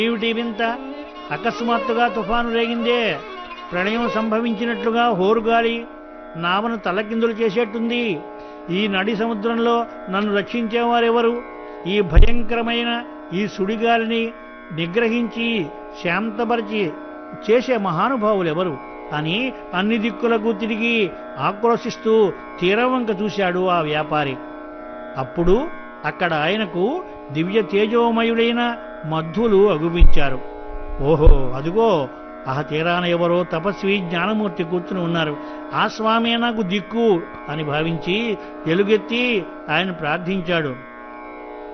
ఏమిటి వింత అకస్మాత్తుగా తుఫాను రేగిందే ప్రళయం సంభవించినట్లుగా హోరుగాలి నావను తలకిందులు చేసేట్టుంది ఈ నడి సముద్రంలో నన్ను రక్షించేవారెవరు ఈ భయంకరమైన ఈ సుడిగాలిని నిగ్రహించి శాంతపరిచి చేసే మహానుభావులెవరు అని అన్ని దిక్కులకు తిరిగి ఆక్రోశిస్తూ తీరవంక చూశాడు ఆ వ్యాపారి అప్పుడు అక్కడ ఆయనకు దివ్య తేజోమయుడైన మధ్వులు అగుపించారు ఓహో అదుగో ఆ తీరాన ఎవరో తపస్వి జ్ఞానమూర్తి కూర్చుని ఉన్నారు ఆ స్వామే నాకు దిక్కు అని భావించి ఎలుగెత్తి ఆయన ప్రార్థించాడు